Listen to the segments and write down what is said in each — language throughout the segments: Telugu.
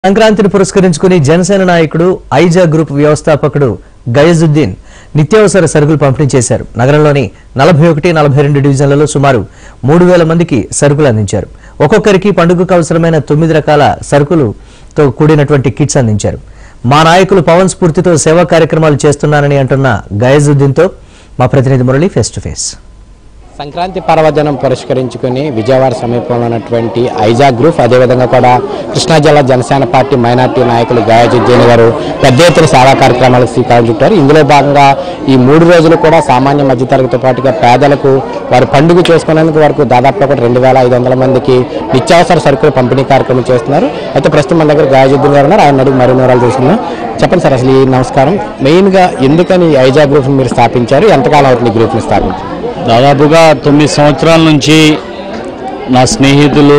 సంక్రాంతిని పురస్కరించుకుని జనసేన నాయకుడు ఐజా గ్రూప్ వ్యవస్థాపకుడు గయజుద్దీన్ నిత్యావసర సరుకులు పంపిణీ చేశారు నగరంలోని నలభై ఒకటి నలభై రెండు డివిజన్లలో సుమారు మూడు వేల మందికి సరుకులు అందించారు ఒక్కొక్కరికి పండుగకు అవసరమైన తొమ్మిది రకాల సరుకులతో కూడినటువంటి కిట్స్ అందించారు మా నాయకులు పవన్ స్ఫూర్తితో సేవా కార్యక్రమాలు చేస్తున్నానని అంటున్న గయజుద్దీన్తో మా ప్రతినిధి Murali face to face Sankranti పర్వదినం పురస్కరించుకుని విజయవాడ సమీపంలో ఉన్నటువంటి ఐజా గ్రూప్ అదేవిధంగా కూడా కృష్ణా జిల్లా జనసేన పార్టీ మైనార్టీ నాయకులు గాయజుద్దీన్ గారు పెద్ద ఎత్తున సేవా కార్యక్రమాలకు శ్రీకారం చుట్టారు ఇందులో భాగంగా ఈ మూడు రోజులు కూడా సామాన్య మధ్యతరగతి పాటుగా పేదలకు వారి పండుగ చేసుకునేందుకు వరకు దాదాపుగా కూడా రెండు వేల ఐదు వందల మందికి నిత్యావసర సరుకులు పంపిణీ కార్యక్రమం చేస్తున్నారు అయితే ప్రస్తుతం మన దగ్గర గాయజుద్దీన్ గారు ఉన్నారు ఆయన అడిగి మరిన్ని వివరాలు తీసుకుందాం చెప్పండి సార్ అసలు ఈ నమస్కారం మెయిన్గా ఎందుకని ఈ ఐజా గ్రూప్ మీరు స్థాపించారు ఎంతకాలం అవుతుంది ఈ గ్రూప్ని స్థాపించారు దాదాపుగా తొమ్మిది సంవత్సరాల నుంచి నా స్నేహితులు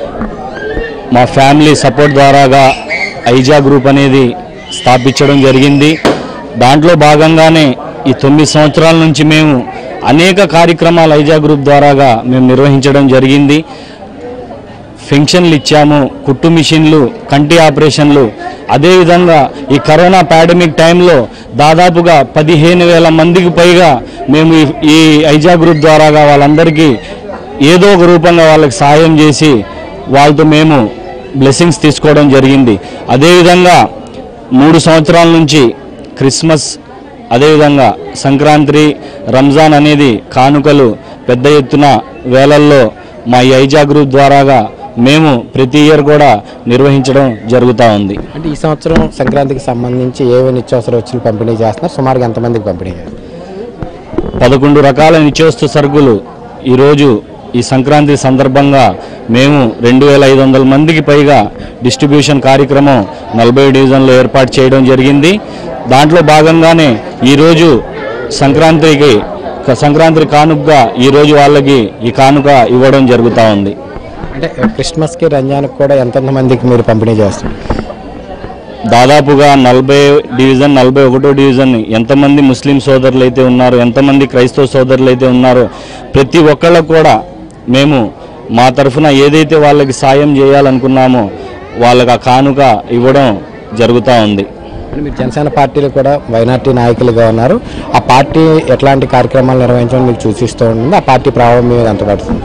మా ఫ్యామిలీ సపోర్ట్ ద్వారాగా ఐజా గ్రూప్ అనేది స్థాపించడం జరిగింది దాంట్లో భాగంగానే ఈ తొమ్మిది సంవత్సరాల నుంచి మేము అనేక కార్యక్రమాలు ఐజా గ్రూప్ ద్వారాగా మేము నిర్వహించడం జరిగింది ఫెన్షన్లు ఇచ్చాము కుట్టు మిషన్లు కంటి ఆపరేషన్లు అదేవిధంగా ఈ కరోనా పాండమిక్ టైంలో దాదాపుగా పదిహేను వేల మందికి పైగా మేము ఈ- ఈ ఐజా గ్రూప్ ద్వారాగా వాళ్ళందరికీ ఏదో ఒక రూపంగా వాళ్ళకి సహాయం చేసి వాళ్ళతో మేము బ్లెస్సింగ్స్ తీసుకోవడం జరిగింది అదేవిధంగా మూడు సంవత్సరాల నుంచి క్రిస్మస్ అదేవిధంగా సంక్రాంతి రంజాన్ అనేది కానుకలు పెద్ద ఎత్తున వేలల్లో మా ఈ ఐజా గ్రూప్ ద్వారాగా మేము ప్రతి ఇయర్ కూడా నిర్వహించడం జరుగుతూ ఉంది అంటే ఈ సంవత్సరం సంక్రాంతికి సంబంధించి ఏవే నిత్యావసర వస్తువులు పంపిణీ చేస్తున్నారు సుమారుగా ఎంతమందికి పంపిణీ చేస్తారు పదకొండు రకాల నిత్యవస్తు సరుకులు ఈరోజు ఈ సంక్రాంతి సందర్భంగా మేము రెండు వేల ఐదు వందల మందికి పైగా డిస్ట్రిబ్యూషన్ కార్యక్రమం నలభై డివిజన్లో ఏర్పాటు చేయడం జరిగింది దాంట్లో భాగంగానే ఈరోజు సంక్రాంతికి సంక్రాంతి కానుకగా ఈరోజు వాళ్ళకి ఈ కానుక ఇవ్వడం జరుగుతూ ఉంది అంటే క్రిస్మస్కి రంజాన్కి కూడా ఎంతెంత మందికి మీరు పంపిణీ చేస్తారు దాదాపుగా నలభై డివిజన్ నలభై ఒకటో డివిజన్ ఎంతమంది ముస్లిం సోదరులు అయితే ఉన్నారో ఎంతమంది క్రైస్తవ సోదరులు అయితే ఉన్నారో ప్రతి ఒక్కళ్ళకు కూడా మేము మా తరఫున ఏదైతే వాళ్ళకి సాయం చేయాలనుకున్నామో వాళ్ళకి ఆ కానుక ఇవ్వడం జరుగుతూ ఉంది అంటే మీరు జనసేన పార్టీలో కూడా మైనార్టీ నాయకులుగా ఉన్నారు ఆ పార్టీ ఎట్లాంటి కార్యక్రమాలు నిర్వహించడం మీకు సూచిస్తూ ఉంటుంది ఆ పార్టీ ప్రభావం మీద ఎంత పడుతుంది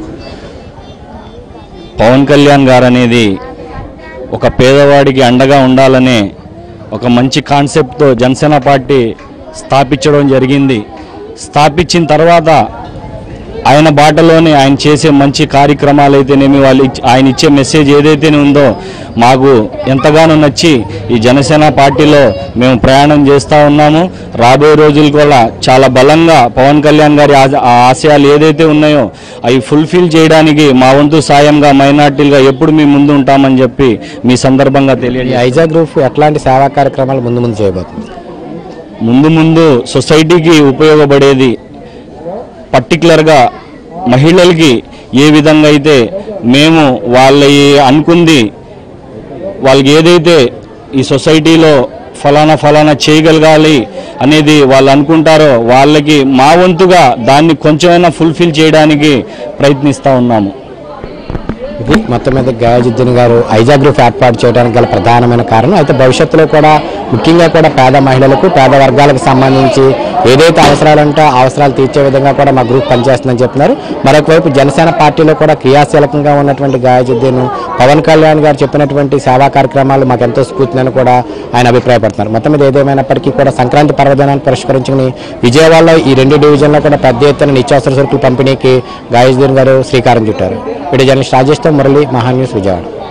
పవన్ కళ్యాణ్ గారు అనేది ఒక పేదవాడికి అండగా ఉండాలనే ఒక మంచి కాన్సెప్ట్తో జనసేన పార్టీ స్థాపించడం జరిగింది స్థాపించిన తర్వాత ఆయన బాటలోనే ఆయన చేసే మంచి కార్యక్రమాలు అయితేనేమి వాళ్ళు ఇచ్- ఆయన ఇచ్చే మెసేజ్ ఏదైతే ఉందో మాకు ఎంతగానో నచ్చి ఈ జనసేన పార్టీలో మేము ప్రయాణం చేస్తూ ఉన్నాము రాబోయే రోజులు కూడా చాలా బలంగా పవన్ కళ్యాణ్ గారి ఆ- ఆ ఆశయాలు ఏదైతే ఉన్నాయో అవి ఫుల్ఫిల్ చేయడానికి మా వంతు సాయంగా మైనార్టీలుగా ఎప్పుడు మీ ముందు ఉంటామని చెప్పి మీ సందర్భంగా ఈ తెలియజేయాలి ఐజా గ్రూప్ ఎట్లాంటి సేవా కార్యక్రమాలు ముందు ముందు చేయబోతుంది ముందు ముందు సొసైటీకి ఉపయోగపడేది పర్టికులర్గా మహిళలకి ఏ విధంగా అయితే మేము వాళ్ళ ఈ అనుకుంది వాళ్ళకి ఏదైతే ఈ సొసైటీలో ఫలానా ఫలానా చేయగలగాలి అనేది వాళ్ళు అనుకుంటారో వాళ్ళకి మా వంతుగా దాన్ని కొంచెమైనా ఫుల్ఫిల్ చేయడానికి ప్రయత్నిస్తూ ఉన్నాము ఇది మొత్తం మీద గయాజుద్దీన్ గారు ఐజా గ్రూప్ ఏర్పాటు చేయడానికి గల ప్రధానమైన కారణం అయితే భవిష్యత్తులో కూడా ముఖ్యంగా కూడా పేద మహిళలకు పేద వర్గాలకు సంబంధించి ఏదైతే అవసరాలు ఉంటో ఆ అవసరాలు తీర్చే విధంగా కూడా మా గ్రూప్ పనిచేస్తుందని చెప్తున్నారు మరొక వైపు జనసేన పార్టీలో కూడా క్రియాశీలకంగా ఉన్నటువంటి గాయజుద్దీన్ పవన్ కళ్యాణ్ గారు చెప్పినటువంటి సేవా కార్యక్రమాలు మాకు ఎంతో స్ఫూర్తిని కూడా ఆయన అభిప్రాయపడుతున్నారు మొత్తం మీద ఏదేమైనప్పటికీ కూడా సంక్రాంతి పర్వదినాన్ని పురస్కరించుకుని విజయవాడలో ఈ రెండు డివిజన్లో కూడా పెద్ద ఎత్తున నిత్యావసర సరుకుల పంపిణీకి గాయజుద్దీన్ గారు శ్రీకారం చుట్టారు వీడియో జర్నలిస్ట్ రాజేష్తో మురళి మహా న్యూస్ విజయవాడ